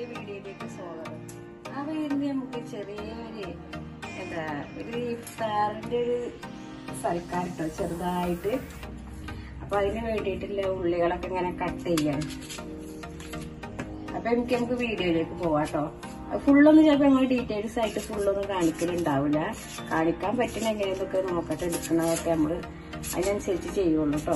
വീഡിയോയിലേക്ക് സ്വാഗതം അപ്പൊ ഇന്ന് നമുക്ക് ചെറിയൊരു എന്താ ഒരു ഇഫ്താറിന്റെ ഒരു സൽക്കാരട്ടോ ചെറുതായിട്ട് അപ്പൊ അതിന് വേണ്ടിയിട്ടുള്ള ഉള്ളികളൊക്കെ ഇങ്ങനെ കട്ട് ചെയ്യാണ് അപ്പൊ എനിക്ക് നമുക്ക് വീഡിയോയിലേക്ക് പോവാട്ടോ ഫുള്ളൊന്നും ചിലപ്പോ നമ്മൾ ഡീറ്റെയിൽസ് ആയിട്ട് ഫുള്ളൊന്നും കാണിക്കലുണ്ടാവില്ല കാണിക്കാൻ പറ്റുന്ന എങ്ങനെയൊക്കെ നോക്കട്ടെ എടുക്കുന്നതൊക്കെ നമ്മള് അതിനനുസരിച്ച് ചെയ്യുള്ളൂ കേട്ടോ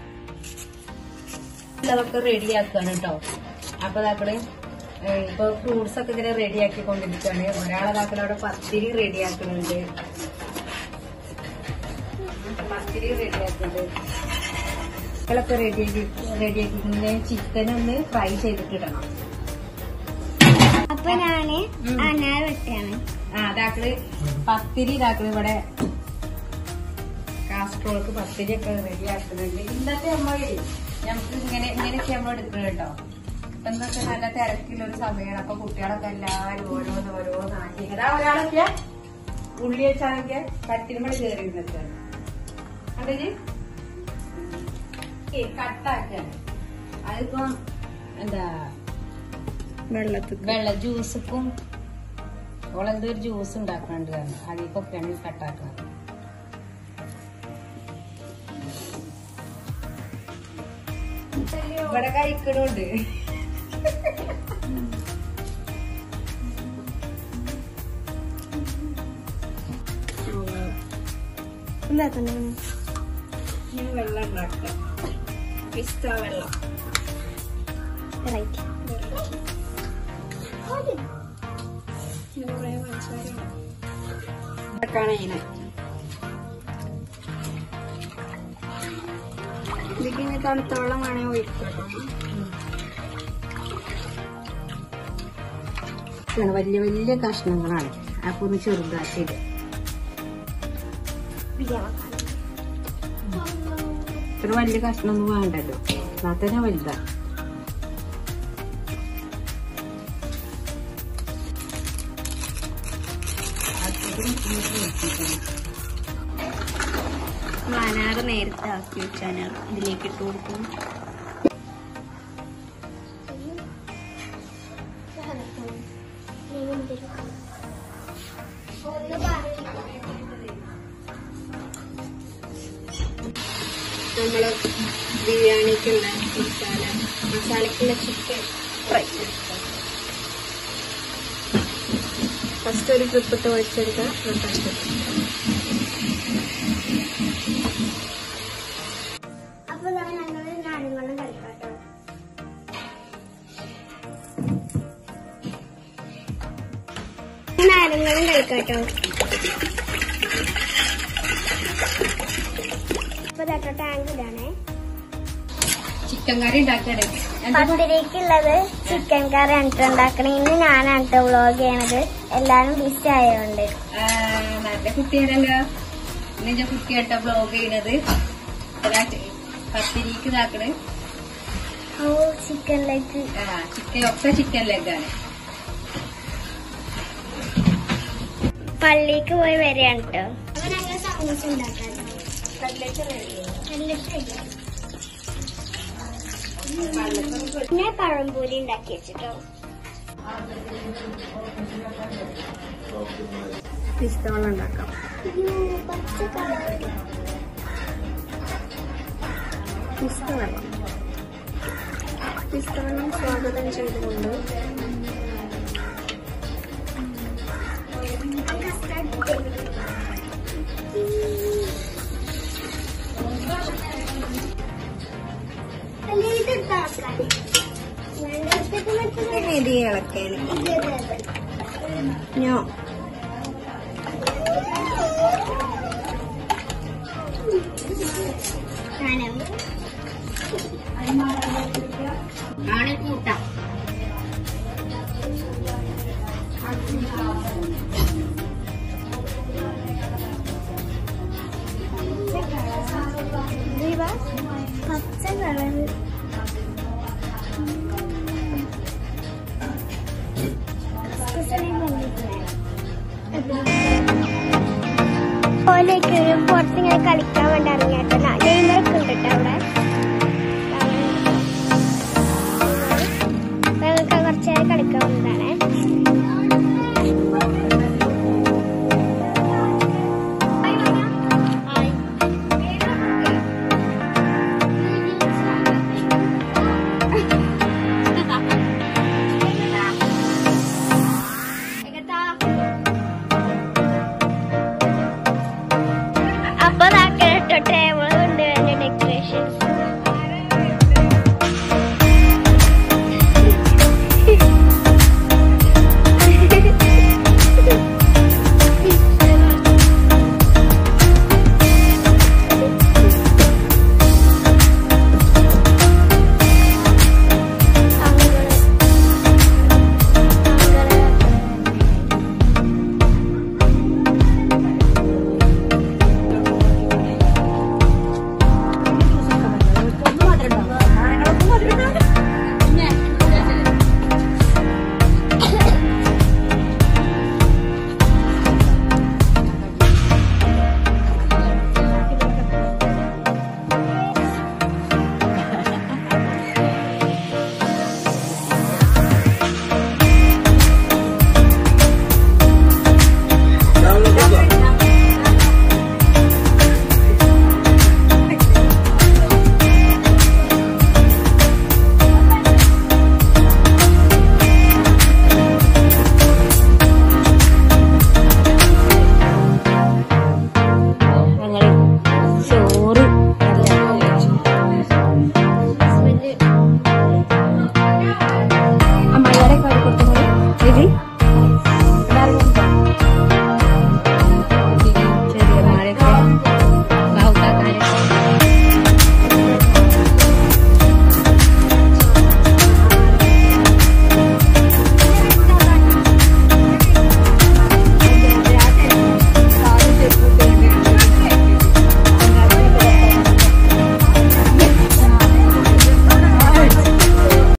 അതൊക്കെ റെഡിയാക്കാണ് കേട്ടോ അപ്പൊ ഇതാക്കള് ഇപ്പൊ ഫ്രൂട്ട്സ് ഒക്കെ ഇങ്ങനെ റെഡിയാക്കി കൊണ്ടിരിക്കുകയാണ് ഒരാളതാക്കളെ അവിടെ പത്തിരി റെഡിയാക്കുന്നുണ്ട് പത്തിരി റെഡിയാക്കുന്നുണ്ട് മക്കളൊക്കെ റെഡിയാക്കി റെഡിയാക്കി ചിക്കൻ ഒന്ന് ഫ്രൈ ചെയ്തിട്ടിടണം അപ്പൊ ഞാന് അനാർ വെട്ടാണ് ആ അതാക്കള് പത്തിരി ഇതാക്കള് ഇവിടെ കാസ്ട്രോൾക്ക് പത്തിരി ഒക്കെ റെഡിയാക്കുന്നുണ്ട് ഇന്നത്തെ നമ്മൾ നമുക്ക് ഇങ്ങനെ ഇങ്ങനെയൊക്കെ നമ്മൾ എടുക്കുന്നത് കേട്ടോ ഇപ്പൊ എന്തൊക്കെ നല്ല തിരക്കിലൊരു സമയമാണ് അപ്പൊ കുട്ടികളൊക്കെ എല്ലാവരും ഓരോന്ന് ഓരോന്ന് ആക്കി അതാ ഒരാളൊക്കെ ഉള്ളി വെച്ചാണെങ്കിൽ കട്ടിലുമ്പോൾ കയറി നിൽക്കുകയാണ് കണ്ടേ കട്ടാക്കാണ് അതിപ്പം എന്താ വെള്ളത്തിൽ വെള്ള ജ്യൂസിക്കും ഓളെന്തോ ഒരു ജ്യൂസ് ഉണ്ടാക്കുന്നുണ്ട് അതിപ്പൊക്കെയാണ് കട്ടാക്കുന്നത് ഇവിടെ കഴിക്കണുണ്ട് എന്താക്കണം ഞാൻ വെള്ളം ഉണ്ടാക്കാം പിസ്ത വെള്ളം റൈറ്റ് ഉണ്ടാക്കാണ് ഇതിനെ ഇതിന് തണുത്തോളം വേണേ ഒഴിക്കും ഇതാണ് വലിയ വലിയ കഷ്ണങ്ങളാണ് അപ്പൊ ഒന്ന് ചെറുതാക്കിയിട്ട് ഇത്ര വലിയ കഷ്ണമൊന്നും വേണ്ടല്ലോ എന്നാ തന്നെ വലുതാ അനാറ് നേരത്തെ ആക്കി വെച്ച അനാർ ഇതിലേക്ക് ഇട്ട് കൊടുക്കും നമ്മള് ബിരിയാണിക്കുള്ള മസാല മസാലക്കുള്ള ചിക്കൻ ഫ്രൈ ഫസ്റ്റ് ഒരു ട്രിപ്പ് ഇട്ട് ഒഴിച്ചെടുക്കുക ഫസ്റ്റ് അപ്പൊ ഞങ്ങൾ നാരങ്ങളും കളിക്കാട്ടോ നാരങ്ങളും കളിക്കാട്ടോ ഇപ്പൊ ഇതാട്ടോ ടാങ്ക് ഇടാണേ ചിക്കൻ കറി ഉണ്ടാക്കണേ പത്തിരിക്കുള്ളത് ചിക്കൻ കറി ആണ് ഉണ്ടാക്കണേ ഇന്ന് ഞാനാണ് ട്ടോ വ്ളോഗ് ചെയ്യണത് എല്ലാരും ബിസി ആയതുകൊണ്ട് നല്ല കുട്ടിയാണല്ലോ ഇന്ന് ഞാൻ കുട്ടിയായിട്ട ബ്ലോഗ് ചെയ്യണത് ഇതാ പത്തിരിക്ക് ഇതാക്കണ് ഓ ചിക്കനിലേക്ക് ആ ചിക്കൻ ഒക്കെ ചിക്കൻ ലെഗാണ് പള്ളിക്ക് പോയി വരികയാണ് കേട്ടോ ഞങ്ങൾ സമൂസ ഉണ്ടാക്കാൻ പിന്നെ പഴംപൂരി ഉണ്ടാക്കി വെച്ചിട്ടോ പിസ്തവെള്ളം ഉണ്ടാക്കാം പച്ച കളർ പിസ്ത വെള്ളം പിസ്ത വെള്ളം സ്വാഗതം ചെയ്തുകൊണ്ട് ഇത് ഇളക്കാൻ ഞോ ആണ് കൂട്ടാം പച്ച കളർ ഓലേക്ക് പുറത്തിങ്ങനെ കളിക്കാൻ വേണ്ടി ഇറങ്ങിയാട്ടോ